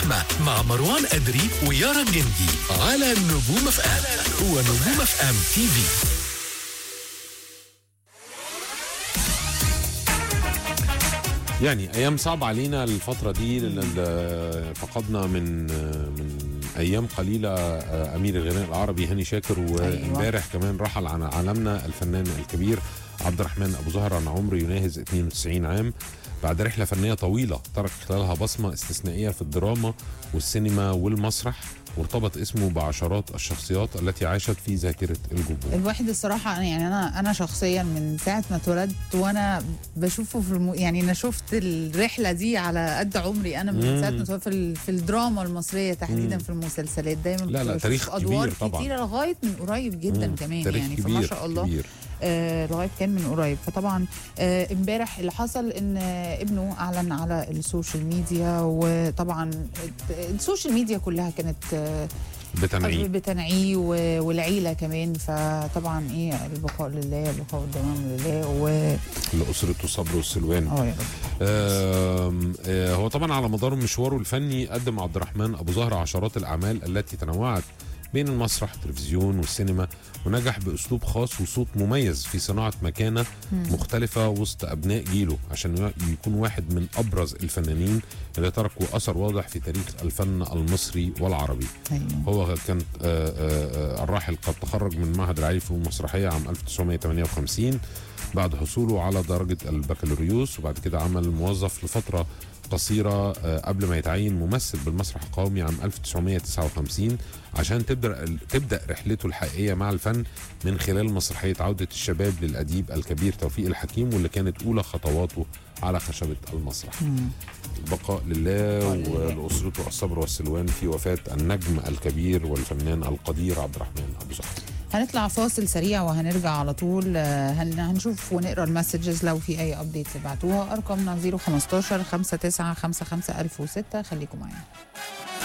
اللحمة مع مروان أدري ويارا الجندي على نجوم اف ام هو نجوم اف ام تي في يعني ايام صعبه علينا الفتره دي لأن فقدنا من من ايام قليله امير الغناء العربي هاني شاكر وامبارح كمان رحل عن عالمنا الفنان الكبير عبد الرحمن ابو زهر عن عمر يناهز 92 عام بعد رحله فنيه طويله ترك خلالها بصمه استثنائيه في الدراما والسينما والمسرح وارتبط اسمه بعشرات الشخصيات التي عاشت في ذاكره الجمهور الواحد الصراحه يعني انا انا شخصيا من ساعه ما اتولدت وانا بشوفه في الم... يعني انا شفت الرحله دي على قد عمري انا من مم. ساعه ما اتولدت في, ال... في الدراما المصريه تحديدا مم. في المسلسلات دايما لا، لا، كنت تاريخ بشوف ادوار كبير طبعاً. كتيره لغايه من قريب جدا مم. كمان تاريخ يعني كبير فما شاء الله كبير آه لغايه كان من قريب فطبعا آه امبارح اللي حصل ان آه، ابنه اعلن على السوشيال ميديا وطبعا السوشيال ميديا كلها كانت آه بتنعيم بتنعيه و- والعيله كمان فطبعا ايه البقاء لله البقاء والدوام لله و لاسره صبر والسلوان اه يا رب آم، آه، هو طبعا على مدار مشواره الفني قدم عبد الرحمن ابو زهر عشرات الاعمال التي تنوعت بين المسرح التلفزيون والسينما ونجح باسلوب خاص وصوت مميز في صناعه مكانه مختلفه وسط ابناء جيله عشان ي- يكون واحد من ابرز الفنانين اللي تركوا اثر واضح في تاريخ الفن المصري والعربي ايوه هو كان آه، آه، آه، الراحل قد تخرج من معهد العالي في المسرحيه عام 1958 بعد حصوله على درجه البكالوريوس وبعد كده عمل موظف لفتره قصيره آه، قبل ما يتعين ممثل بالمسرح القومي عام 1959 عشان تبدا تبدا رحلته الحقيقيه مع الفن من خلال مسرحيه عوده الشباب للاديب الكبير توفيق الحكيم واللي كانت اولى خطواته على خشبه المسرح. مم. البقاء لله البقاء لله. ولأسرته الصبر والسلوان في وفاة النجم الكبير والفنان القدير عبد الرحمن أبو زهر هنطلع فاصل سريع وهنرجع على طول آه، هن- هنشوف ونقرا المسجز لو في اي ابديت تبعتوها ارقامنا 015 59 55 1006 خليكم معانا